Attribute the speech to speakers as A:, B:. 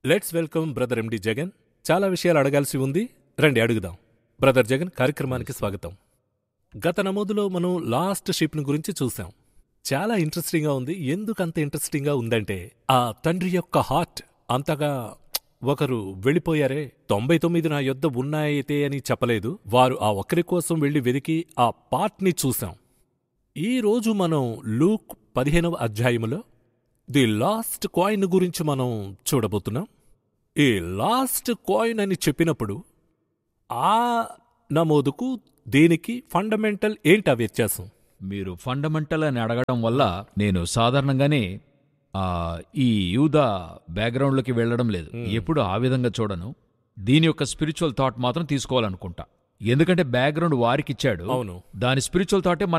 A: let's welcome brother MD Jagan చాలా విషయాలు అడగాల్సి ఉంది రండి అడుగుదాం బ్రదర్ జగన్ కార్యక్రమానికి స్వాగతం గత నమోదులో మనం లాస్ట్ షిప్ను గురించి చూసాం చాలా ఇంట్రెస్టింగ్గా ఉంది ఎందుకు అంత ఇంట్రెస్టింగ్గా ఉందంటే ఆ తండ్రి యొక్క హార్ట్ అంతగా ఒకరు వెళ్ళిపోయారే తొంభై తొమ్మిది నా యొద్ద ఉన్నాయితే అని చెప్పలేదు వారు ఆ ఒక్కరి కోసం వెళ్లి వెదికి ఆ పార్ట్ని చూసాం ఈ రోజు మనం లూక్ పదిహేనవ అధ్యాయములో ది లాస్ట్ కాయిన్ గురించి మనం చూడబోతున్నాం ఈ లాస్ట్ కాయిన్ అని చెప్పినప్పుడు ఆ నమోదుకు దీనికి ఫండమెంటల్ ఏంటి ఆ వ్యత్యాసం
B: మీరు ఫండమెంటల్ అని అడగడం వల్ల నేను సాధారణంగానే ఆ, ఈ యూదా బ్యాక్గ్రౌండ్లోకి వెళ్ళడం లేదు ఎప్పుడు ఆ విధంగా చూడను దీని యొక్క స్పిరిచువల్ థాట్ మాత్రం తీసుకోవాలనుకుంటా ఎందుకంటే బ్యాక్గ్రౌండ్ వారికిచ్చాడు
A: అవును
B: దాని స్పిరిచువల్ థాటే మన